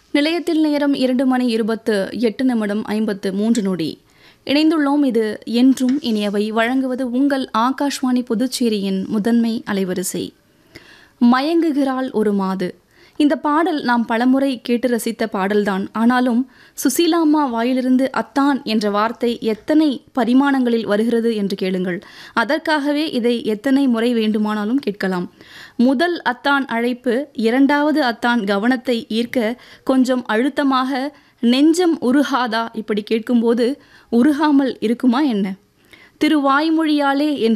நிலையத்தில் நேரம் இரண்டு மணி இருபத்து எட்டு நிமிடம் ஐம்பத்து மூன்று நொடி இணைந்துள்ளோம் இது என்றும் இனியவை வழங்குவது உங்கள் ஆகாஷ்வாணி புதுச்சேரியின் முதன்மை அலைவரிசை மயங்குகிறாள் ஒரு மாது இந்த பாடல் நாம் பலமுறை கேட்டு ரசித்த பாடல்தான் ஆனாலும் சுசீலாம்மா வாயிலிருந்து அத்தான் என்ற வார்த்தை எத்தனை பரிமாணங்களில் வருகிறது என்று கேளுங்கள் அதற்காகவே இதை எத்தனை முறை வேண்டுமானாலும் கேட்கலாம் முதல் அத்தான் அழைப்பு இரண்டாவது அத்தான் கவனத்தை ஈர்க்க கொஞ்சம் அழுத்தமாக நெஞ்சம் உருகாதா இப்படி கேட்கும்போது உருகாமல் இருக்குமா என்ன திருவாய்மொழியாலே என்ற